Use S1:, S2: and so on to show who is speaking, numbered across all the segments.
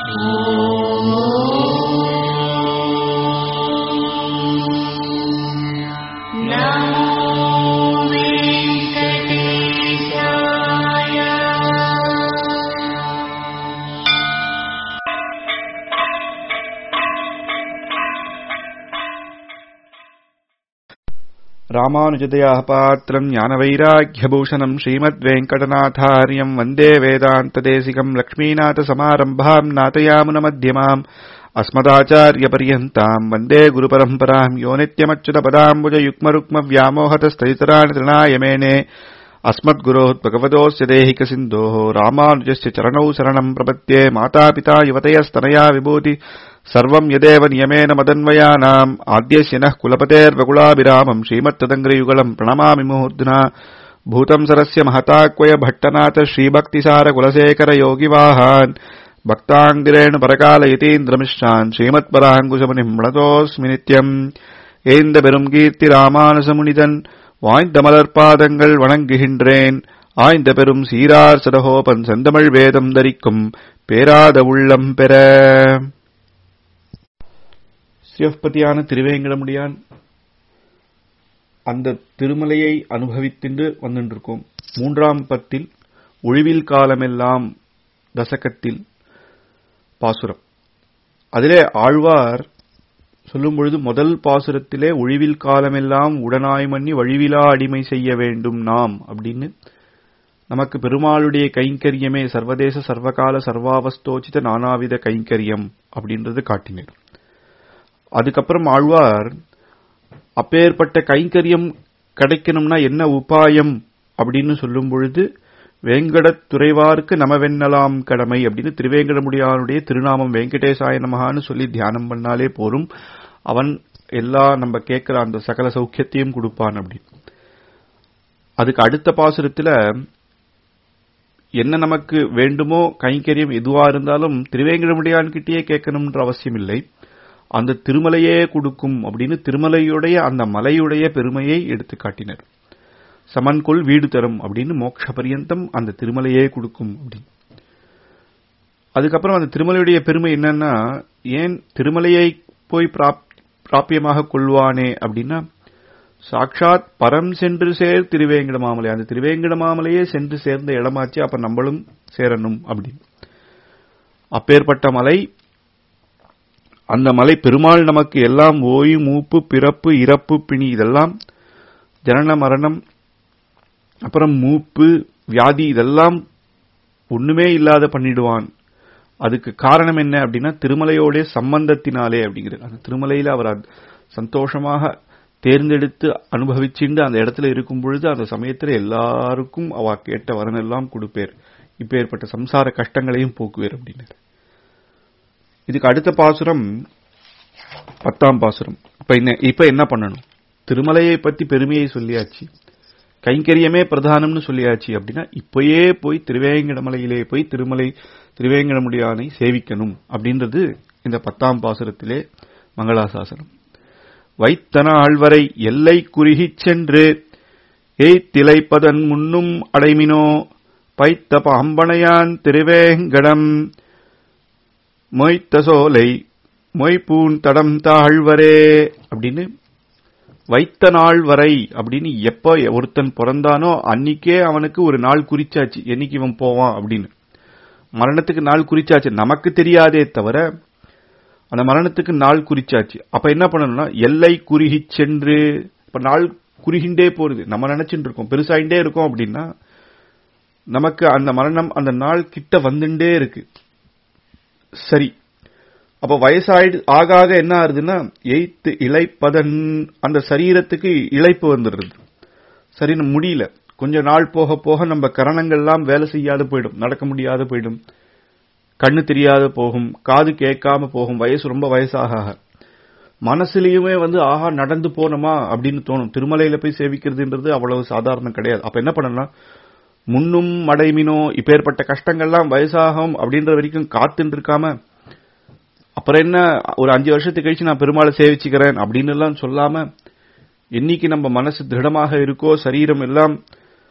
S1: ராமானுஜதயாः பாத்திரம் ஞானவைராக்கியபூஷணம் ஸ்ரீமத்வேங்கடநாथार्यम् वन्दे वेदान्तदेशिकम् लक्ष्मीनाथसमारम्भाम् नाथयामुनमध्यमाम् अस्मदाचार्यपर्यन्ताम् वन्दे गुरुपरम्पराम् यो नित्यमच्युतपदाम्बुजयुग्मरुक्मव्यामोहतस्तैतराणि तृणाय मेने अस्मद्गुरोः भगवतोऽस्य देहिकसिन्धोः रामानुजस्य चरणौ शरणम् प्रपद्ये मातापिता युवतयस्तनया विभूति सर्वम् यदेव नियमेन मदन्वयानाम् आद्यस्य नः कुलपतेर्वकुलाभिरामम् श्रीमत्तदङ्ग्रयुगलम् प्रणमामि मुहूर्ध्ना भूतम् सरस्य महताक्वय भट्टनाथ श्रीभक्तिसारकुलशेखर योगिवाहान् भक्ताङ्गिरेणु परकालयतीन्द्रमिश्रान् श्रीमत्पराङ्कुशमुनिम् प्रणतोऽस्मि नित्यम् ஏந்த பெரும் கீர்த்தி ராமானுசமுனிதன் வாய்ந்த மலர்பாதங்கள் வணங்குகின்றேன் ஆய்ந்த பெரும் சீரார் சடகோபன் செந்தமிழ் வேதம் தரிக்கும் பேராத உள்ளம் பெற சிவபதியான திருவேங்கடமுடியான் அந்த திருமலையை அனுபவித்துண்டு வந்துருக்கோம் மூன்றாம் பத்தில் ஒழிவில் காலமெல்லாம் தசகத்தில் பாசுரம் அதிலே ஆழ்வார் சொல்லும் பொழுது முதல் பாசுரத்திலே ஒழிவில் காலமெல்லாம் உடனாய் மன்னி வழிவிலா அடிமை செய்ய வேண்டும் நாம் அப்படின்னு நமக்கு பெருமாளுடைய கைங்கரியமே சர்வதேச சர்வகால சர்வாவஸ்தோச்சித நானாவித கைங்கரியம் அப்படின்றது காட்டினார் அதுக்கப்புறம் ஆழ்வார் அப்பேற்பட்ட கைங்கரியம் கிடைக்கணும்னா என்ன உபாயம் அப்படின்னு சொல்லும் பொழுது வேங்கடத் துறைவார்க்கு நமவென்னலாம் கடமை அப்படின்னு திருவேங்கடமுடியானுடைய திருநாமம் வெங்கடேசாய நமகான்னு சொல்லி தியானம் பண்ணாலே போரும் அவன் எல்லா நம்ம கேட்கிற அந்த சகல சௌக்கியத்தையும் கொடுப்பான் அப்படி அதுக்கு அடுத்த பாசுரத்துல என்ன நமக்கு வேண்டுமோ கைங்கரியம் எதுவா இருந்தாலும் திருவேங்கடமுடியான் கிட்டேயே கேட்கணும்ன்ற அவசியம் இல்லை அந்த திருமலையே கொடுக்கும் அப்படின்னு திருமலையுடைய அந்த மலையுடைய பெருமையை எடுத்து காட்டினர் சமன்கொள் வீடு தரும் அப்படின்னு மோட்ச பரியந்தம் அந்த திருமலையே கொடுக்கும் அப்படின்னு அதுக்கப்புறம் அந்த திருமலையுடைய பெருமை என்னன்னா ஏன் திருமலையை போய் பிராப்பியமாக கொள்வானே அப்படின்னா சாட்சாத் பரம் சென்று சேர் திருவேங்கட மாமலை அந்த திருவேங்கட மாமலையே சென்று சேர்ந்த இடமாச்சு அப்ப நம்மளும் சேரணும் அப்படின்னு அப்பேற்பட்ட மலை அந்த மலை பெருமாள் நமக்கு எல்லாம் ஓய் மூப்பு பிறப்பு இறப்பு பிணி இதெல்லாம் ஜனன மரணம் அப்புறம் மூப்பு வியாதி இதெல்லாம் ஒண்ணுமே இல்லாத பண்ணிடுவான் அதுக்கு காரணம் என்ன அப்படின்னா திருமலையோட சம்பந்தத்தினாலே அப்படிங்கிறது அந்த திருமலையில அவர் சந்தோஷமாக தேர்ந்தெடுத்து அனுபவிச்சுண்டு அந்த இடத்துல இருக்கும் பொழுது அந்த சமயத்துல எல்லாருக்கும் அவ கேட்ட வரனெல்லாம் கொடுப்பேர் இப்ப ஏற்பட்ட சம்சார கஷ்டங்களையும் போக்குவேர் அப்படின்னாரு இதுக்கு அடுத்த பாசுரம் பத்தாம் பாசுரம் இப்ப என்ன இப்ப என்ன பண்ணணும் திருமலையை பத்தி பெருமையை சொல்லியாச்சு கைங்கரியமே பிரதானம்னு சொல்லியாச்சு அப்படின்னா இப்பயே போய் திருவேங்கடமலையிலே போய் திருமலை திருவேங்கடமுடியானை சேவிக்கணும் அப்படின்றது இந்த பத்தாம் பாசுரத்திலே மங்களாசாசனம் வைத்தன ஆழ்வரை எல்லை குறுகிச் சென்று எய்த்திலைப்பதன் முன்னும் அடைமினோ பைத்த பாம்பனையான் திருவேங்கடம் மொய்த்த சோலை மொய்பூன் தடம் தாழ்வரே அப்படின்னு வைத்த நாள் வரை அப்படின்னு எப்ப ஒருத்தன் பிறந்தானோ அன்னைக்கே அவனுக்கு ஒரு நாள் குறிச்சாச்சு என்னைக்கு இவன் போவான் அப்படின்னு மரணத்துக்கு நாள் குறிச்சாச்சு நமக்கு தெரியாதே தவிர அந்த மரணத்துக்கு நாள் குறிச்சாச்சு அப்ப என்ன பண்ணணும்னா எல்லை குறுகி சென்று இப்ப நாள் குறுகிண்டே போறது நம்ம நினைச்சுட்டு இருக்கோம் பெருசாயிண்டே இருக்கோம் அப்படின்னா நமக்கு அந்த மரணம் அந்த நாள் கிட்ட வந்துட்டே இருக்கு சரி அப்ப வயசாயிடு ஆக ஆக என்ன ஆகுதுன்னா எய்த்து இழைப்பதன் அந்த சரீரத்துக்கு இழைப்பு வந்துடுறது சரி முடியல கொஞ்ச நாள் போக போக நம்ம கரணங்கள்லாம் வேலை செய்யாத போயிடும் நடக்க முடியாத போயிடும் கண்ணு தெரியாத போகும் காது கேட்காம போகும் வயசு ரொம்ப வயசாக மனசுலயுமே வந்து ஆஹா நடந்து போனோமா அப்படின்னு தோணும் திருமலையில போய் சேவிக்கிறதுன்றது அவ்வளவு சாதாரணம் கிடையாது அப்ப என்ன பண்ணலாம் முன்னும் மடைமினோ இப்பேற்பட்ட கஷ்டங்கள்லாம் வயசாகும் அப்படின்ற வரைக்கும் காத்துட்டு இருக்காம அப்புறம் என்ன ஒரு அஞ்சு வருஷத்துக்கு கழிச்சு நான் பெருமாளை சேவிச்சுக்கிறேன் அப்படின்னு எல்லாம் சொல்லாம என்னைக்கு நம்ம மனசு திருடமாக இருக்கோ சரீரம் எல்லாம்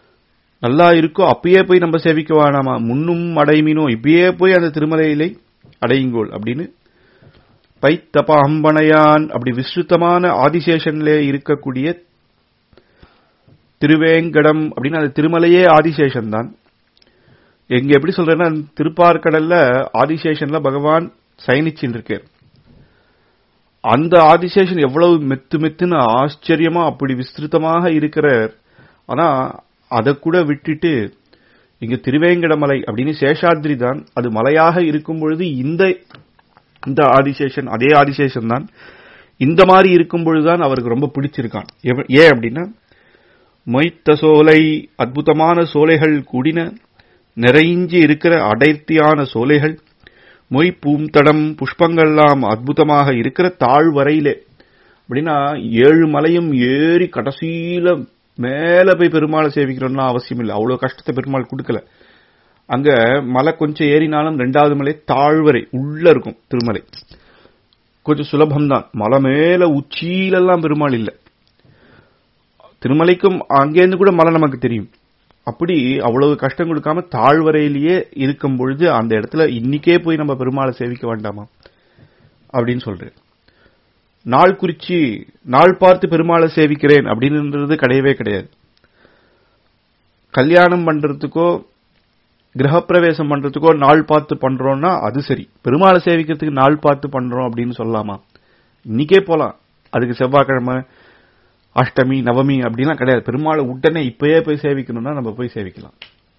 S1: நல்லா இருக்கோ அப்பயே போய் நம்ம சேவிக்க வேணாமா முன்னும் அடைமினோ இப்பயே போய் அந்த திருமலையிலே அடையுங்கோள் அப்படின்னு பைத்தப அம்பனையான் அப்படி விஸ்ருத்தமான ஆதிசேஷன்ல இருக்கக்கூடிய திருவேங்கடம் அப்படின்னு அந்த திருமலையே ஆதிசேஷன் தான் எங்க எப்படி சொல்றேன்னா திருப்பார்கடல்ல ஆதிசேஷன்ல பகவான் சயனிச்சின்னு இருக்கார் அந்த ஆதிசேஷன் எவ்வளவு மெத்து மெத்துன்னு ஆச்சரியமா அப்படி விஸ்திருத்தமாக இருக்கிறார் ஆனா அதை கூட விட்டுட்டு இங்க திருவேங்கடமலை அப்படின்னு சேஷாத்ரி தான் அது மலையாக இருக்கும் பொழுது இந்த இந்த ஆதிசேஷன் அதே ஆதிசேஷன் தான் இந்த மாதிரி இருக்கும் பொழுதுதான் அவருக்கு ரொம்ப பிடிச்சிருக்கான் எவ- ஏன் அப்படின்னா மொய்த்த சோலை அற்புதமான சோலைகள் கூடின நிறைஞ்சி இருக்கிற அடர்த்தியான சோலைகள் மொய் பூம்தடம் புஷ்பங்கள்லாம் அற்புதமாக இருக்கிற தாழ்வரையிலே அப்படின்னா ஏழு மலையும் ஏறி கடைசியில மேல போய் பெருமாளை சேவிக்கிறோம்னா அவசியம் இல்லை அவ்வளவு கஷ்டத்தை பெருமாள் கொடுக்கல அங்க மலை கொஞ்சம் ஏறினாலும் ரெண்டாவது மலை தாழ்வரை உள்ள இருக்கும் திருமலை கொஞ்சம் சுலபம்தான் மலை மேல உச்சியிலெல்லாம் பெருமாள் இல்லை திருமலைக்கும் அங்கேருந்து கூட மலை நமக்கு தெரியும் அப்படி அவ்வளவு கஷ்டம் கொடுக்காம தாழ்வரையிலேயே இருக்கும் பொழுது அந்த இடத்துல இன்னிக்கே போய் நம்ம பெருமாளை சேவிக்க வேண்டாமா அப்படின்னு சொல்றேன் நாள் குறிச்சி நாள் பார்த்து பெருமாளை சேவிக்கிறேன் அப்படின்றது கிடையவே கிடையாது கல்யாணம் பண்றதுக்கோ கிரகப்பிரவேசம் பண்றதுக்கோ நாள் பார்த்து பண்றோம்னா அது சரி பெருமாளை சேவிக்கிறதுக்கு நாள் பார்த்து பண்றோம் அப்படின்னு சொல்லலாமா இன்னைக்கே போலாம் அதுக்கு செவ்வாய்க்கிழமை அஷ்டமி நவமி அப்படிலாம் கிடையாது பெருமாளை உடனே இப்பயே போய் சேவிக்கணும்னா நம்ம போய் சேவிக்கலாம்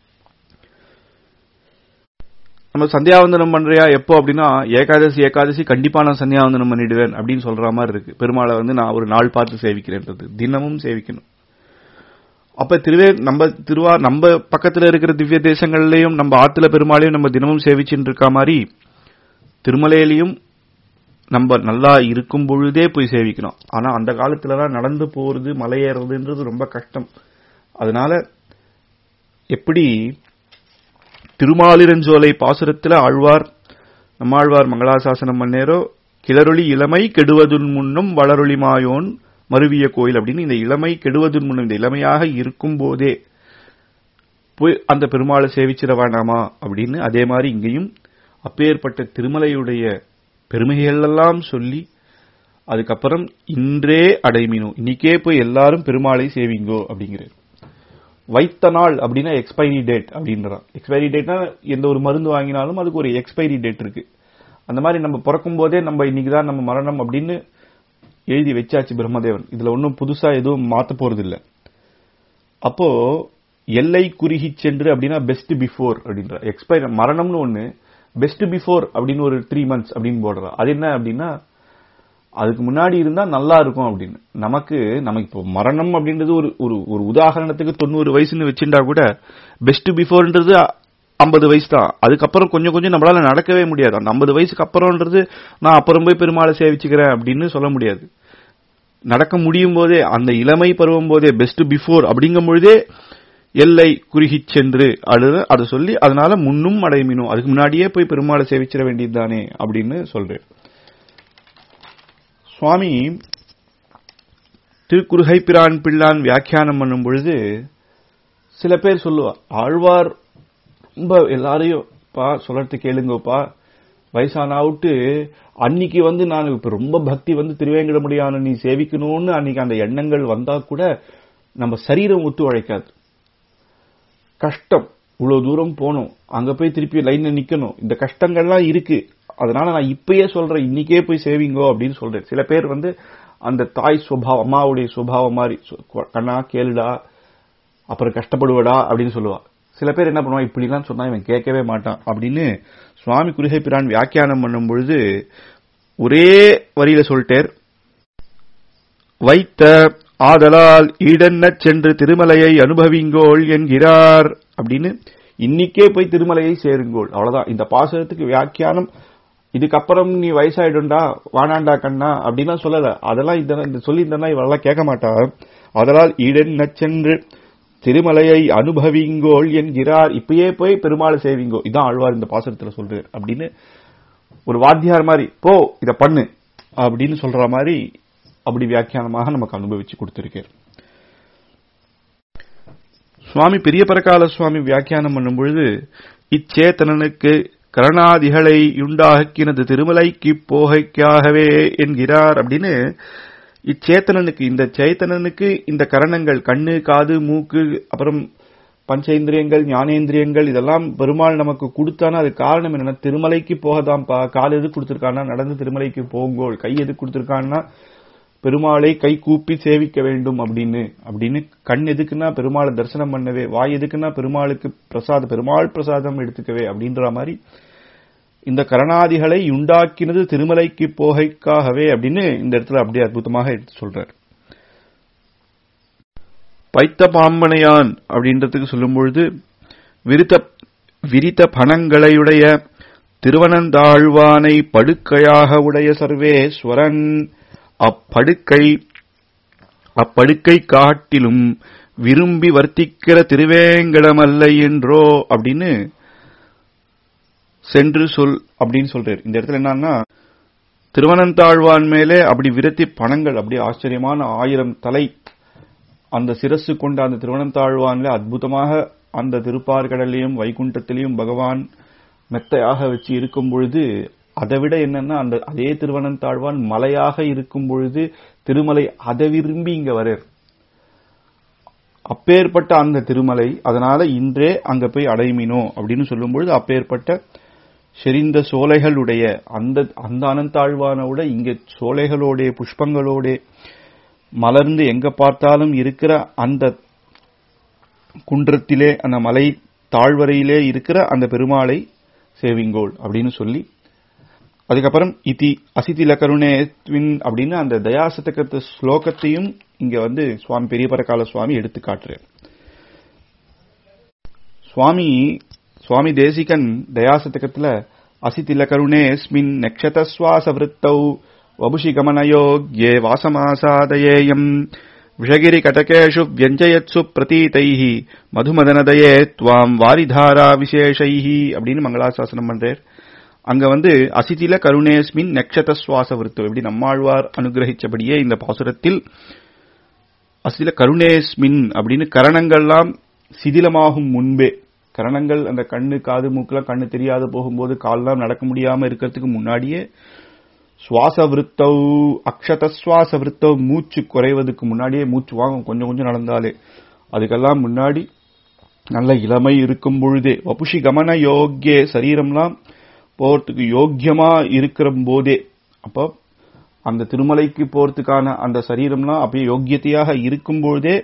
S1: நம்ம சந்தியாவந்தனம் பண்றியா எப்போ அப்படின்னா ஏகாதசி ஏகாதசி கண்டிப்பா நான் சந்தியாவந்தனம் பண்ணிடுவேன் அப்படின்னு சொல்ற மாதிரி இருக்கு பெருமாளை வந்து நான் ஒரு நாள் பார்த்து சேவிக்கிறேன்றது தினமும் சேவிக்கணும் அப்ப திருவே நம்ம திருவா நம்ம பக்கத்துல இருக்கிற திவ்ய தேசங்கள்லயும் நம்ம ஆத்துல பெருமாளையும் நம்ம தினமும் சேவிச்சுட்டு இருக்க மாதிரி திருமலையிலையும் நம்ம நல்லா இருக்கும் பொழுதே போய் சேவிக்கணும் ஆனா அந்த காலத்துலலாம் நடந்து போறது மலையேறதுன்றது ரொம்ப கஷ்டம் அதனால எப்படி திருமாலிரஞ்சோலை பாசுரத்துல ஆழ்வார் நம்மாழ்வார் மங்களாசாசனம் பண்ணேரோ கிளறொளி இளமை கெடுவதுன் முன்னும் வளரொளி மாயோன் மருவிய கோயில் அப்படின்னு இந்த இளமை கெடுவதுன் முன்னும் இந்த இளமையாக இருக்கும் போதே போய் அந்த பெருமாளை சேவிச்சிட வேண்டாமா அப்படின்னு அதே மாதிரி இங்கேயும் அப்பேற்பட்ட திருமலையுடைய பெருமைகளெல்லாம் சொல்லி அதுக்கப்புறம் இன்றே அடைமினோ இன்னைக்கே போய் எல்லாரும் பெருமாளை சேவிங்கோ அப்படிங்கிறார் வைத்த நாள் அப்படின்னா எக்ஸ்பைரி டேட் அப்படின்றான் எக்ஸ்பைரி டேட்னா எந்த ஒரு மருந்து வாங்கினாலும் அதுக்கு ஒரு எக்ஸ்பைரி டேட் இருக்கு அந்த மாதிரி நம்ம பிறக்கும் போதே நம்ம இன்னைக்கு தான் நம்ம மரணம் அப்படின்னு எழுதி வச்சாச்சு பிரம்மதேவன் இதுல ஒன்றும் புதுசா எதுவும் மாத்த போறது இல்ல அப்போ எல்லை குறுகி சென்று அப்படின்னா பெஸ்ட் பிஃபோர் அப்படின்ற எக்ஸ்பைர் மரணம்னு ஒண்ணு பெஸ்ட் பிஃபோர் அப்படின்னு ஒரு த்ரீ மந்த்ஸ் அப்படின்னு போடுறா அது என்ன அப்படின்னா அதுக்கு முன்னாடி இருந்தா நல்லா இருக்கும் அப்படின்னு நமக்கு நமக்கு இப்போ மரணம் அப்படின்றது ஒரு ஒரு ஒரு உதாரணத்துக்கு தொண்ணூறு வயசுன்னு வச்சுட்டா கூட பெஸ்ட் பிஃபோர்ன்றது ஐம்பது வயசு தான் அதுக்கப்புறம் கொஞ்சம் கொஞ்சம் நம்மளால நடக்கவே முடியாது அந்த ஐம்பது வயசுக்கு அப்புறம்ன்றது நான் அப்புறம் போய் பெருமாளை சேவிச்சுக்கிறேன் அப்படின்னு சொல்ல முடியாது நடக்க முடியும் போதே அந்த இளமை பருவம் போதே பெஸ்ட் பிஃபோர் அப்படிங்கும் பொழுதே எல்லை குறுகி சென்று அழுத அதை சொல்லி அதனால முன்னும் அடைமினும் அதுக்கு முன்னாடியே போய் பெருமாளை சேவிச்சிட வேண்டியதுதானே அப்படின்னு சொல்றேன் சுவாமி திருக்குறுகை பிரான் பிள்ளான் வியாக்கியானம் பண்ணும் பொழுது சில பேர் சொல்லுவா ஆழ்வார் ரொம்ப எல்லாரையும் பா சொல்லறது கேளுங்கப்பா வயசான விட்டு அன்னைக்கு வந்து நான் இப்ப ரொம்ப பக்தி வந்து திருவேங்கடமுடியான நீ சேவிக்கணும்னு அன்னைக்கு அந்த எண்ணங்கள் வந்தா கூட நம்ம சரீரம் ஒத்து உழைக்காது கஷ்டம் இவ்வளவு தூரம் போகணும் அங்க போய் திருப்பி லைன்ல நிக்கணும் இந்த கஷ்டங்கள்லாம் இருக்கு அதனால நான் இப்பயே சொல்றேன் இன்னைக்கே போய் சேவிங்கோ அப்படின்னு சொல்றேன் சில பேர் வந்து அந்த தாய் சுபாவம் அம்மாவுடைய சுபாவம் மாதிரி சொ- கண்ணா கேளுடா அப்புறம் கஷ்டப்படுவடா அப்படின்னு சொல்லுவா சில பேர் என்ன பண்ணுவா இப்படிலாம் சொன்னா இவன் கேட்கவே மாட்டான் அப்படின்னு சுவாமி குருகை பிரான் வியாக்கியானம் பண்ணும் பொழுது ஒரே வரியில சொல்லிட்டேர் வைத்த ஆதலால் ஈடென்னச் சென்று திருமலையை அனுபவிங்கோள் என்கிறார் அப்படின்னு இன்னிக்கே போய் திருமலையை சேருங்கோள் அவ்வளவுதான் இந்த பாசுரத்துக்கு வியாக்கியானம் இதுக்கப்புறம் நீ வயசாயிடும்டா வானாண்டா கண்ணா அப்படின்லாம் சொல்லல அதெல்லாம் இந்த இந்த சொல்லி இந்த இவெல்லாம் கேட்க மாட்டா அதனால் ஈடென்னச் சென்று திருமலையை அனுபவிங்கோள் என்கிறார் இப்பயே போய் பெருமாளை சேவிங்கோ இதான் ஆழ்வார் இந்த பாசுரத்துல சொல்றாரு அப்படின்னு ஒரு வாத்தியார் மாதிரி போ இத பண்ணு அப்படின்னு சொல்ற மாதிரி அப்படி வியாக்கியானமாக நமக்கு அனுபவிச்சு கொடுத்திருக்கார் சுவாமி பெரிய பரகால சுவாமி வியாக்கியானம் பண்ணும் பொழுது இச்சேத்தனனுக்கு கரணாதிகளை உண்டாக்கினது திருமலைக்கு போகைக்காகவே என்கிறார் அப்படின்னு இச்சேத்தனனுக்கு இந்த சேத்தனனுக்கு இந்த கரணங்கள் கண்ணு காது மூக்கு அப்புறம் பஞ்சேந்திரியங்கள் ஞானேந்திரியங்கள் இதெல்லாம் பெருமாள் நமக்கு கொடுத்தானா அது காரணம் என்னன்னா திருமலைக்கு போகதான்ப்பா கால் எது கொடுத்திருக்கான்னா நடந்து திருமலைக்கு போங்கோள் கை எது கொடுத்திருக்கான்னா பெருமாளை கை கூப்பி சேவிக்க வேண்டும் அப்படின்னு அப்படின்னு கண் எதுக்குன்னா பெருமாளை தரிசனம் பண்ணவே வாய் எதுக்குன்னா பெருமாளுக்கு பிரசாதம் பெருமாள் பிரசாதம் எடுத்துக்கவே அப்படின்ற மாதிரி இந்த கரணாதிகளை உண்டாக்கினது திருமலைக்கு போகைக்காகவே அப்படின்னு இந்த இடத்துல அப்படியே அற்புதமாக எடுத்து சொல்றார் பைத்த பாம்பனையான் அப்படின்றதுக்கு சொல்லும் பொழுது விருத்த விரித்த பணங்களையுடைய திருவனந்தாழ்வானை படுக்கையாக உடைய சர்வேஸ்வரன் அப்படுக்கை அப்படுக்கை காட்டிலும் விரும்பி வர்த்திக்கிற திருவேங்கடமல்ல என்றோ அப்படின்னு சென்று சொல் அப்படின்னு சொல்றாரு இந்த இடத்துல என்னன்னா திருவனந்தாழ்வான் மேலே அப்படி விரத்தி பணங்கள் அப்படி ஆச்சரியமான ஆயிரம் தலை அந்த சிரசு கொண்ட அந்த திருவனந்தாழ்வான்ல அற்புதமாக அந்த திருப்பார்கடலையும் வைகுண்டத்திலையும் பகவான் மெத்தையாக வச்சு இருக்கும் பொழுது அதை விட என்னன்னா அந்த அதே திருவனந்தாழ்வான் மலையாக இருக்கும் பொழுது திருமலை அதை விரும்பி இங்க வரார் அப்பேற்பட்ட அந்த திருமலை அதனால இன்றே அங்க போய் அடைமினோ அப்படின்னு சொல்லும் பொழுது அப்பேற்பட்ட செறிந்த சோலைகளுடைய அந்த அந்த அனந்தாழ்வானோட இங்க சோலைகளோட புஷ்பங்களோட மலர்ந்து எங்க பார்த்தாலும் இருக்கிற அந்த குன்றத்திலே அந்த மலை தாழ்வரையிலே இருக்கிற அந்த பெருமாளை சேவிங்கோள் அப்படின்னு சொல்லி அதுக்கப்புறம் இதி அசிதில கருணேத்வின் அப்படின்னு அந்த தயாசதகத்து ஸ்லோகத்தையும் இங்க வந்து சுவாமி பெரிய பரகால சுவாமி எடுத்து காட்டுறார் சுவாமி சுவாமி தேசிகன் தயாசதகத்துல அசிதில கருணேஸ்மின் நக்ஷதஸ்வாச விருத்தௌ வபுஷி கமனயோக்யே வாசமாசாதயேயம் விஷகிரி கட்டகேஷு வியஞ்சயத்சு பிரதீதைः மதுமதனதயே துவாம் வாரிதாரா விசேஷைः அப்படின்னு மங்களாசாசனம் பண்றார் அங்க வந்து அசிதில கருணேஸ்மின் நக்ஷத சுவாச விருத்தம் எப்படி நம்மாழ்வார் அனுகிரகிச்சபடியே இந்த பாசுரத்தில் அசிதில கருணேஸ்மின் அப்படின்னு கரணங்கள்லாம் சிதிலமாகும் முன்பே கரணங்கள் அந்த கண்ணு காது மூக்கெல்லாம் கண்ணு தெரியாத போகும்போது கால்லாம் நடக்க முடியாம இருக்கிறதுக்கு முன்னாடியே சுவாச விருத்தவ் அக்ஷத சுவாச விருத்தவ் மூச்சு குறைவதுக்கு முன்னாடியே மூச்சு வாங்கும் கொஞ்சம் கொஞ்சம் நடந்தாலே அதுக்கெல்லாம் முன்னாடி நல்ல இளமை இருக்கும் பொழுதே வபுஷி கமன யோக்கிய சரீரம்லாம் போறதுக்கு யோக்கியமா இருக்கிற போதே அப்போ அந்த திருமலைக்கு போறதுக்கான அந்த சரீரம்லாம் அப்படியே யோக்கியத்தையாக இருக்கும் பொழுதே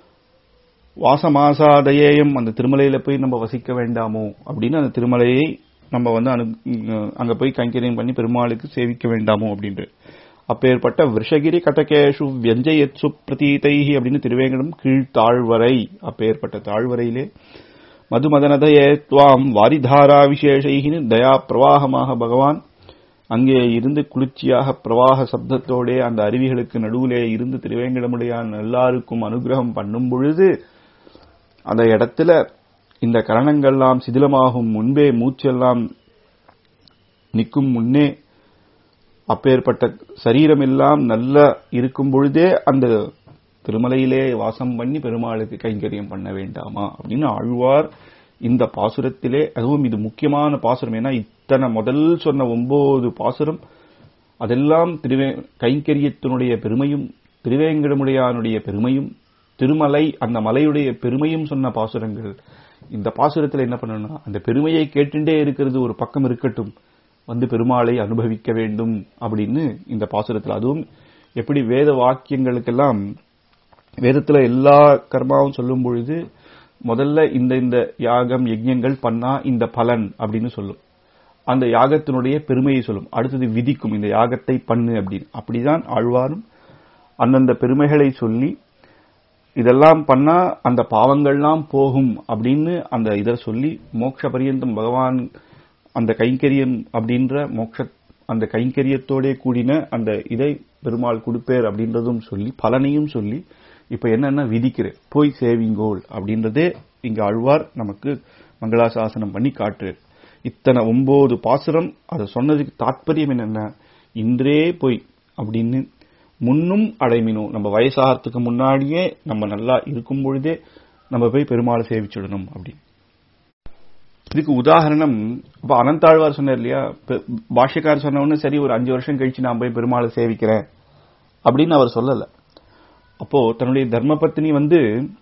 S1: வாசமாசாதயேயம் அந்த திருமலையில போய் நம்ம வசிக்க வேண்டாமோ அப்படின்னு அந்த திருமலையை நம்ம வந்து அனு அங்க போய் கைங்கரியம் பண்ணி பெருமாளுக்கு சேவிக்க வேண்டாமோ அப்படின்ட்டு அப்பேற்பட்ட விஷகிரி கட்டகேஷு வியஞ்சயத்சு பிரதீதைஹி அப்படின்னு திருவேங்கடம் கீழ்த்தாழ்வரை அப்பேற்பட்ட தாழ்வரையிலே மதுமதனதயே துவாம் வாரிதாரா விசேஷைகின்னு தயா பிரவாகமாக பகவான் அங்கே இருந்து குளிர்ச்சியாக பிரவாக சப்தத்தோடே அந்த அருவிகளுக்கு நடுவிலே இருந்து திருவேங்கடமுடையான் எல்லாருக்கும் அனுகிரகம் பண்ணும் பொழுது அந்த இடத்துல இந்த கரணங்கள்லாம் சிதிலமாகும் முன்பே மூச்செல்லாம் நிற்கும் முன்னே அப்பேற்பட்ட சரீரம் எல்லாம் நல்ல இருக்கும் பொழுதே அந்த திருமலையிலே வாசம் பண்ணி பெருமாளுக்கு கைங்கரியம் பண்ண வேண்டாமா அப்படின்னு ஆழ்வார் இந்த பாசுரத்திலே அதுவும் இது முக்கியமான பாசுரம் ஏன்னா இத்தனை முதல் சொன்ன ஒன்பது பாசுரம் அதெல்லாம் திருவே கைங்கரியத்தினுடைய பெருமையும் திருவேங்கடமுடையானுடைய பெருமையும் திருமலை அந்த மலையுடைய பெருமையும் சொன்ன பாசுரங்கள் இந்த பாசுரத்தில் என்ன பண்ணணும்னா அந்த பெருமையை கேட்டுட்டே இருக்கிறது ஒரு பக்கம் இருக்கட்டும் வந்து பெருமாளை அனுபவிக்க வேண்டும் அப்படின்னு இந்த பாசுரத்தில் அதுவும் எப்படி வேத வாக்கியங்களுக்கெல்லாம் வேதத்துல எல்லா கர்மாவும் சொல்லும் பொழுது முதல்ல இந்த இந்த யாகம் யஜ்யங்கள் பண்ணா இந்த பலன் அப்படின்னு சொல்லும் அந்த யாகத்தினுடைய பெருமையை சொல்லும் அடுத்தது விதிக்கும் இந்த யாகத்தை பண்ணு அப்படின்னு அப்படிதான் ஆழ்வாரும் அந்தந்த பெருமைகளை சொல்லி இதெல்லாம் பண்ணா அந்த பாவங்கள்லாம் போகும் அப்படின்னு அந்த இதை சொல்லி மோட்ச பரியந்தம் பகவான் அந்த கைங்கரியம் அப்படின்ற மோட்ச அந்த கைங்கரியத்தோட கூடின அந்த இதை பெருமாள் கொடுப்பேர் அப்படின்றதும் சொல்லி பலனையும் சொல்லி இப்ப என்னன்னா விதிக்கிறேன் போய் சேவிங்கோல் அப்படின்றதே இங்க அழ்வார் நமக்கு மங்களாசாசனம் பண்ணி காட்டுறார் இத்தனை ஒன்பது பாசுரம் அதை சொன்னதுக்கு தாற்பயம் என்னென்ன இன்றே போய் அப்படின்னு முன்னும் அடைமினோம் நம்ம வயசாகிறதுக்கு முன்னாடியே நம்ம நல்லா இருக்கும் பொழுதே நம்ம போய் பெருமாளை சேவிச்சுடணும் அப்படின்னு இதுக்கு உதாரணம் இப்ப அனந்தாழ்வார் சொன்னார் இல்லையா பெ- பாஷ்யக்காரர் சொன்ன உடனே சரி ஒரு அஞ்சு வருஷம் கழிச்சு நான் போய் பெருமாளை சேவிக்கிறேன் அப்படின்னு அவர் சொல்லல அப்போ தன்னுடைய தர்மபத்னி வந்து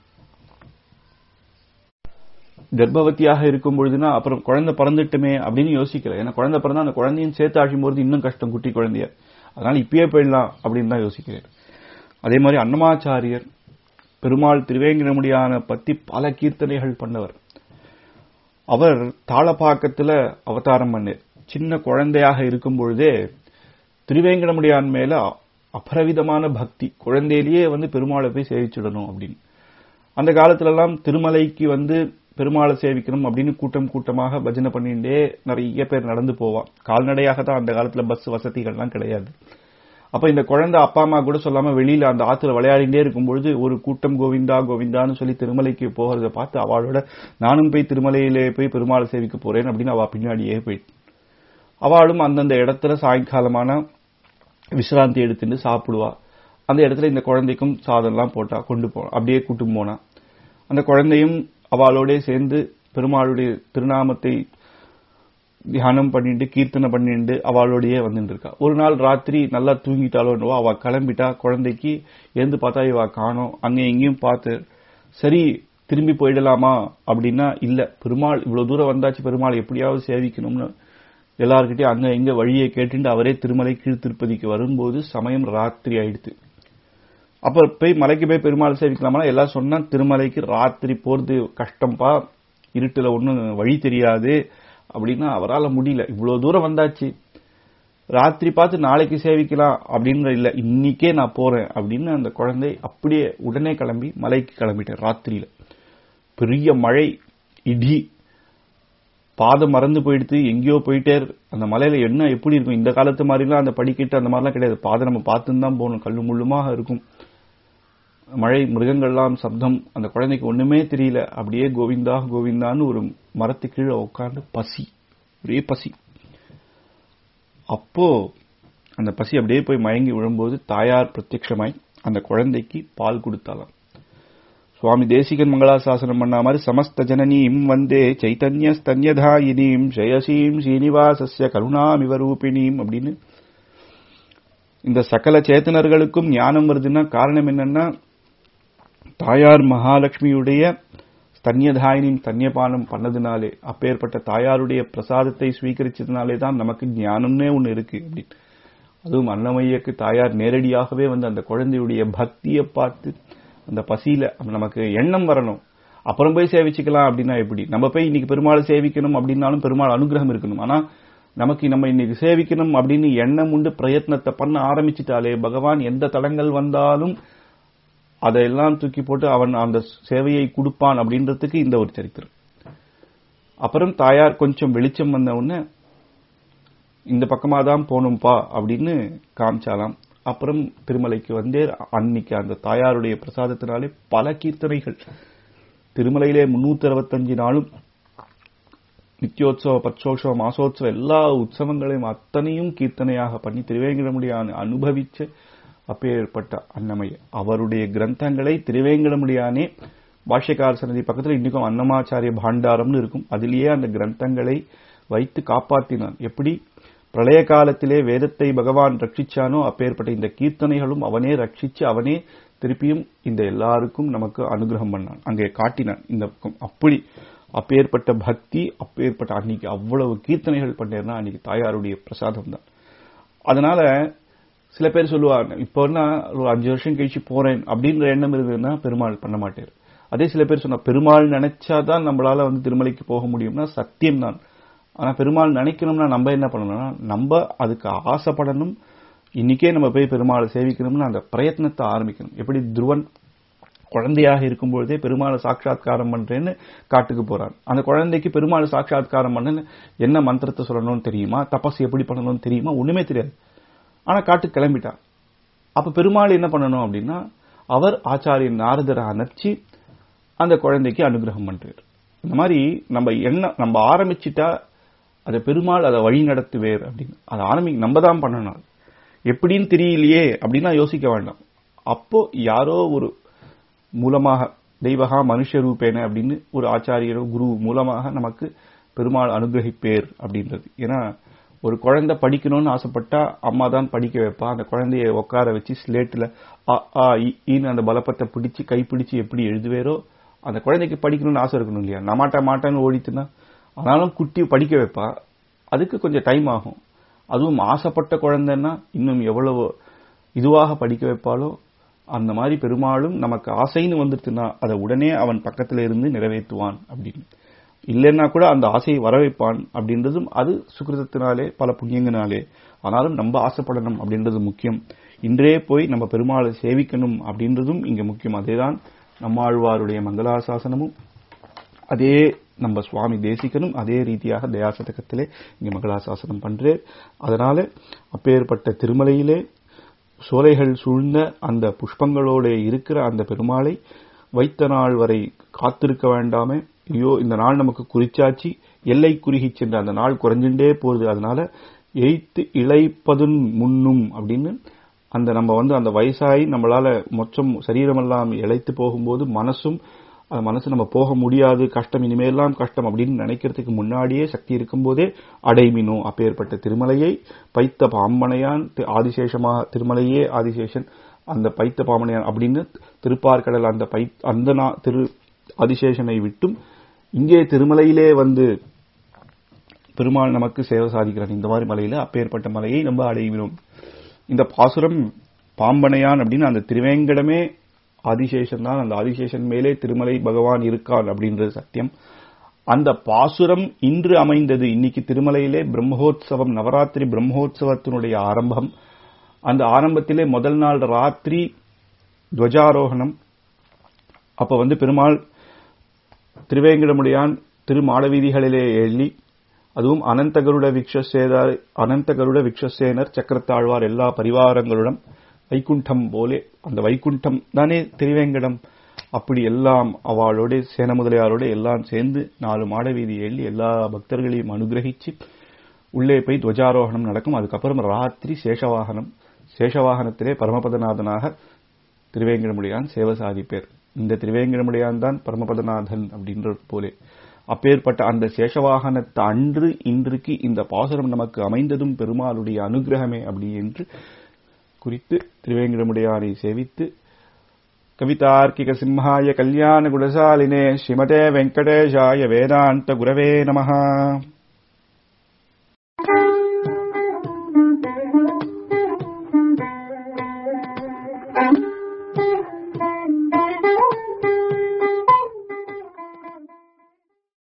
S1: கர்ப்பவதியாக இருக்கும் பொழுதுனா அப்புறம் குழந்தை பிறந்துட்டுமே அப்படின்னு யோசிக்கல ஏன்னா குழந்தை பிறந்தா அந்த குழந்தையும் சேர்த்து ஆற்றும் போது இன்னும் கஷ்டம் குட்டி குழந்தைய அதனால இப்பயே போயிடலாம் அப்படின்னு தான் யோசிக்கிறேன் அதே மாதிரி அன்னமாச்சாரியர் பெருமாள் திருவேங்கடமுடியான பத்தி பல கீர்த்தனைகள் பண்ணவர் அவர் தாளப்பாக்கத்துல அவதாரம் பண்ணார் சின்ன குழந்தையாக இருக்கும் பொழுதே திருவேங்கடமுடியான் மேல அபரவிதமான பக்தி குழந்தையிலேயே வந்து பெருமாளை போய் சேவிச்சிடணும் அப்படின்னு அந்த காலத்துல எல்லாம் திருமலைக்கு வந்து பெருமாளை சேவிக்கணும் அப்படின்னு கூட்டம் கூட்டமாக பஜனை பண்ணிட்டே நிறைய பேர் நடந்து போவான் கால்நடையாக தான் அந்த காலத்துல பஸ் வசதிகள்லாம் கிடையாது அப்ப இந்த குழந்தை அப்பா அம்மா கூட சொல்லாம வெளியில அந்த ஆத்துல விளையாடிட்டே இருக்கும் பொழுது ஒரு கூட்டம் கோவிந்தா கோவிந்தான்னு சொல்லி திருமலைக்கு போகிறத பார்த்து அவளோட நானும் போய் திருமலையிலே போய் பெருமாளை சேவிக்க போறேன் அப்படின்னு அவ பின்னாடியே போயிட்டு அவளும் அந்தந்த இடத்துல சாயங்காலமான விசிராந்தி எடுத்துட்டு சாப்பிடுவா அந்த இடத்துல இந்த குழந்தைக்கும் சாதம்லாம் போட்டா கொண்டு போ அப்படியே கூட்டு போனா அந்த குழந்தையும் அவளோட சேர்ந்து பெருமாளுடைய திருநாமத்தை தியானம் பண்ணிட்டு கீர்த்தனை பண்ணிட்டு அவளோடயே வந்துட்டு இருக்கா ஒரு நாள் ராத்திரி நல்லா தூங்கிட்டாலோ அவ கிளம்பிட்டா குழந்தைக்கு எழுந்து பார்த்தா இவ காணோம் அங்க எங்கேயும் பார்த்து சரி திரும்பி போயிடலாமா அப்படின்னா இல்ல பெருமாள் இவ்வளவு தூரம் வந்தாச்சு பெருமாள் எப்படியாவது சேவிக்கணும்னு எல்லார்கிட்டயும் அங்க எங்க வழியை கேட்டுட்டு அவரே திருமலை கீழ் திருப்பதிக்கு வரும்போது சமயம் ராத்திரி ஆயிடுத்து அப்ப போய் மலைக்கு போய் பெருமாள் சேவிக்கலாமா எல்லாம் சொன்னா திருமலைக்கு ராத்திரி போறது கஷ்டம்பா இருட்டுல ஒண்ணும் வழி தெரியாது அப்படின்னா அவரால் முடியல இவ்வளவு தூரம் வந்தாச்சு ராத்திரி பார்த்து நாளைக்கு சேவிக்கலாம் அப்படின்ற இல்ல இன்னைக்கே நான் போறேன் அப்படின்னு அந்த குழந்தை அப்படியே உடனே கிளம்பி மலைக்கு கிளம்பிட்டேன் ராத்திரியில பெரிய மழை இடி பாதம் மறந்து போயிடுத்து எங்கேயோ போயிட்டே இருக்கு. அந்த மலையில என்ன எப்படி இருக்கும் இந்த காலத்து மாதிரிலாம் அந்த படிக்கட்டு அந்த மாதிரிலாம் கிடையாது பாதை நம்ம பார்த்துன்னு தான் போகணும் கல்லு முள்ளுமாக இருக்கும் மழை மிருகங்கள்லாம் சப்தம் அந்த குழந்தைக்கு ஒண்ணுமே தெரியல அப்படியே கோவிந்தா கோவிந்தான்னு ஒரு மரத்து கீழே உட்கார்ந்து பசி ஒரே பசி அப்போ அந்த பசி அப்படியே போய் மயங்கி விழும்போது தாயார் பிரத்யட்சமாய் அந்த குழந்தைக்கு பால் கொடுத்தாலாம் சுவாமி தேசிகன் மங்களாசாசனம் பண்ண மாதிரி சமஸ்த ஜனனீம் வந்தே சைத்தன்ய ஸ்தன்யதாயினீம் ஜெயசீம் ஸ்ரீனிவாசஸ்ய கருணாமிவ ரூபிணீம் அப்படின்னு இந்த சகல சேத்தனர்களுக்கும் ஞானம் வருதுன்னா காரணம் என்னன்னா தாயார் மகாலட்சுமியுடைய ஸ்தன்யதாயினின் தன்யபானம் பண்ணதுனாலே அப்பேற்பட்ட தாயாருடைய பிரசாதத்தை ஸ்வீகரிச்சதுனாலே தான் நமக்கு ஞானம்னே ஒண்ணு இருக்கு அப்படின்னு அதுவும் அன்னமையக்கு தாயார் நேரடியாகவே வந்து அந்த குழந்தையுடைய பக்தியை பார்த்து அந்த பசியில நமக்கு எண்ணம் வரணும் அப்புறம் போய் சேவிச்சுக்கலாம் அப்படின்னா எப்படி நம்ம போய் இன்னைக்கு பெருமாளை சேவிக்கணும் அப்படின்னாலும் பெருமாள் அனுகிரகம் இருக்கணும் ஆனா நமக்கு நம்ம இன்னைக்கு சேவிக்கணும் அப்படின்னு எண்ணம் உண்டு பிரயத்னத்தை பண்ண ஆரம்பிச்சிட்டாலே பகவான் எந்த தடங்கள் வந்தாலும் அதையெல்லாம் தூக்கி போட்டு அவன் அந்த சேவையை கொடுப்பான் அப்படின்றதுக்கு இந்த ஒரு சரித்திரம் அப்புறம் தாயார் கொஞ்சம் வெளிச்சம் வந்த உடனே இந்த பக்கமா தான் போகணும்பா அப்படின்னு காமிச்சாலாம் அப்புறம் திருமலைக்கு வந்தே அன்னைக்கு அந்த தாயாருடைய பிரசாதத்தினாலே பல கீர்த்தனைகள் திருமலையிலே முன்னூத்தி அறுபத்தஞ்சு நாளும் நித்தியோத்சவ பட்சோத்சவ மாசோத்சவ எல்லா உற்சவங்களையும் அத்தனையும் கீர்த்தனையாக பண்ணி திருவேங்கடமுடியான அனுபவிச்ச அப்பேற்பட்ட அன்னமை அவருடைய கிரந்தங்களை திருவேங்கடமுடியானே பாஷ்யக்கார சன்னதி பக்கத்தில் இன்னைக்கும் அன்னமாச்சாரிய பாண்டாரம்னு இருக்கும் அதிலேயே அந்த கிரந்தங்களை வைத்து காப்பாற்றினான் எப்படி பிரளய காலத்திலே வேதத்தை பகவான் ரட்சிச்சானோ அப்பேற்பட்ட இந்த கீர்த்தனைகளும் அவனே ரட்சிச்சு அவனே திருப்பியும் இந்த எல்லாருக்கும் நமக்கு அனுகிரகம் பண்ணான் அங்கே காட்டினான் இந்த பக்கம் அப்படி அப்பேற்பட்ட பக்தி அப்பேற்பட்ட அன்னைக்கு அவ்வளவு கீர்த்தனைகள் பண்ணேன்னா அன்னைக்கு தாயாருடைய பிரசாதம் தான் அதனால சில பேர் சொல்லுவாங்க இப்போ ஒரு அஞ்சு வருஷம் கழிச்சு போறேன் அப்படின்ற எண்ணம் இருந்ததுன்னா பெருமாள் பண்ண மாட்டார் அதே சில பேர் சொன்னா பெருமாள் நினைச்சாதான் நம்மளால வந்து திருமலைக்கு போக முடியும்னா சத்தியம் தான் ஆனா பெருமாள் நினைக்கணும்னா நம்ம என்ன பண்ணணும்னா நம்ம அதுக்கு ஆசைப்படணும் இன்னைக்கே நம்ம போய் பெருமாளை சேவிக்கணும்னு அந்த பிரயத்னத்தை ஆரம்பிக்கணும் எப்படி துருவன் குழந்தையாக இருக்கும்பொழுதே பெருமாளை சாட்சாத்காரம் பண்றேன்னு காட்டுக்கு போறான் அந்த குழந்தைக்கு பெருமாள் சாட்சாத்காரம் பண்ண என்ன மந்திரத்தை சொல்லணும்னு தெரியுமா தபஸ் எப்படி பண்ணணும்னு தெரியுமா ஒண்ணுமே தெரியாது ஆனா காட்டுக்கு கிளம்பிட்டா அப்ப பெருமாள் என்ன பண்ணணும் அப்படின்னா அவர் ஆச்சாரியன் நாரதரை அணைச்சி அந்த குழந்தைக்கு அனுகிரகம் பண்றாரு இந்த மாதிரி நம்ம என்ன நம்ம ஆரம்பிச்சிட்டா அதை பெருமாள் அதை வழி நடத்துவேர் அப்படின்னு அதை ஆரம்பி நம்ம தான் பண்ணணும் எப்படின்னு தெரியலையே அப்படின்னா யோசிக்க வேண்டாம் அப்போ யாரோ ஒரு மூலமாக தெய்வகா மனுஷ ரூபேன அப்படின்னு ஒரு ஆச்சாரியரோ குரு மூலமாக நமக்கு பெருமாள் அனுகிரகிப்பேர் அப்படின்றது ஏன்னா ஒரு குழந்தை படிக்கணும்னு ஆசைப்பட்டா அம்மா தான் படிக்க வைப்பா அந்த குழந்தைய உட்கார வச்சு ஸ்லேட்டில் ஆ ஆ ஈன்னு அந்த பலப்பத்தை பிடிச்சு கைப்பிடிச்சு எப்படி எழுதுவேரோ அந்த குழந்தைக்கு படிக்கணும்னு ஆசை இருக்கணும் இல்லையா நான் மாட்டா மாட்டான்னு ஓடித்துனா ஆனாலும் குட்டி படிக்க வைப்பா அதுக்கு கொஞ்சம் டைம் ஆகும் அதுவும் ஆசைப்பட்ட குழந்தைன்னா இன்னும் எவ்வளவு இதுவாக படிக்க வைப்பாலோ அந்த மாதிரி பெருமாளும் நமக்கு ஆசைன்னு வந்துருச்சுன்னா அதை உடனே அவன் பக்கத்துல இருந்து நிறைவேற்றுவான் அப்படின்னு இல்லைன்னா கூட அந்த ஆசையை வர வைப்பான் அப்படின்றதும் அது சுகிருதத்தினாலே பல புண்ணியங்கனாலே ஆனாலும் நம்ம ஆசைப்படணும் அப்படின்றது முக்கியம் இன்றே போய் நம்ம பெருமாளை சேவிக்கணும் அப்படின்றதும் இங்க முக்கியம் அதேதான் நம்மாழ்வாருடைய மங்களாசாசனமும் அதே நம்ம சுவாமி தேசிகனும் அதே ரீதியாக தயாசதகத்திலே இங்க மங்களாசாசனம் பண்றேன் அதனால அப்பேற்பட்ட திருமலையிலே சோலைகள் சூழ்ந்த அந்த புஷ்பங்களோட இருக்கிற அந்த பெருமாளை வைத்த நாள் வரை காத்திருக்க வேண்டாமே ஐயோ இந்த நாள் நமக்கு குறிச்சாச்சு எல்லை குறுகி சென்ற அந்த நாள் குறைஞ்சுட்டே போகுது அதனால எய்த்து இழைப்பதும் முன்னும் அப்படின்னு அந்த நம்ம வந்து அந்த வயசாகி நம்மளால மொச்சம் சரீரமெல்லாம் இழைத்து போகும்போது மனசும் அந்த மனசு நம்ம போக முடியாது கஷ்டம் இனிமேலாம் கஷ்டம் அப்படின்னு நினைக்கிறதுக்கு முன்னாடியே சக்தி இருக்கும்போதே அடைமினோ அப்பேற்பட்ட திருமலையை பைத்த பாம்பனையான் ஆதிசேஷமாக திருமலையே ஆதிசேஷன் அந்த பைத்த பாம்பனையான் அப்படின்னு திருப்பார்கடல் அந்த பை அந்த திரு ஆதிசேஷனை விட்டும் இங்கே திருமலையிலே வந்து பெருமாள் நமக்கு சேவை சாதிக்கிறான் இந்த மாதிரி மலையில அப்பேற்பட்ட மலையை நம்ம அடைகிறோம் இந்த பாசுரம் பாம்பனையான் அப்படின்னு அந்த திருவேங்கடமே ஆதிசேஷன் தான் அந்த ஆதிசேஷன் மேலே திருமலை பகவான் இருக்கான் அப்படின்றது சத்தியம் அந்த பாசுரம் இன்று அமைந்தது இன்னைக்கு திருமலையிலே பிரம்மோத்சவம் நவராத்திரி பிரம்மோத்சவத்தினுடைய ஆரம்பம் அந்த ஆரம்பத்திலே முதல் நாள் ராத்திரி துவஜாரோகணம் அப்ப வந்து பெருமாள் திருவேங்கடமுடையான் திருமாடவீதிகளிலே எள்ளி அதுவும் அனந்தகருட விக்ஷசேதார் அனந்தகருட விக்ஷசேனர் சக்கரத்தாழ்வார் எல்லா பரிவாரங்களுடன் வைகுண்டம் போலே அந்த வைகுண்டம் தானே திருவேங்கடம் அப்படி எல்லாம் அவளோட சேன முதலியாரோட எல்லாம் சேர்ந்து நாலு மாட வீதி எள்ளி எல்லா பக்தர்களையும் அனுகிரகிச்சு உள்ளே போய் துவஜாரோகணம் நடக்கும் அதுக்கப்புறம் ராத்திரி சேஷவாகனம் சேஷவாகனத்திலே பரமபதநாதனாக திருவேங்கடமுடியான் சேவை சாதிப்பேர் இந்த திருவேங்கடமுடியான் தான் பரமபதநாதன் அப்படின்றது போலே அப்பேற்பட்ட அந்த சேஷவாகனத்தை அன்று இன்றைக்கு இந்த பாசுரம் நமக்கு அமைந்ததும் பெருமாளுடைய அனுகிரகமே அப்படி என்று குறித்து திருவேங்கடமுடையானை சேவித்து கவிதார்க்கிக சிம்ஹாய கல்யாண குணசாலினே ஸ்ரீமதே வெங்கடேஷாய வேதாந்த குரவே நமஹா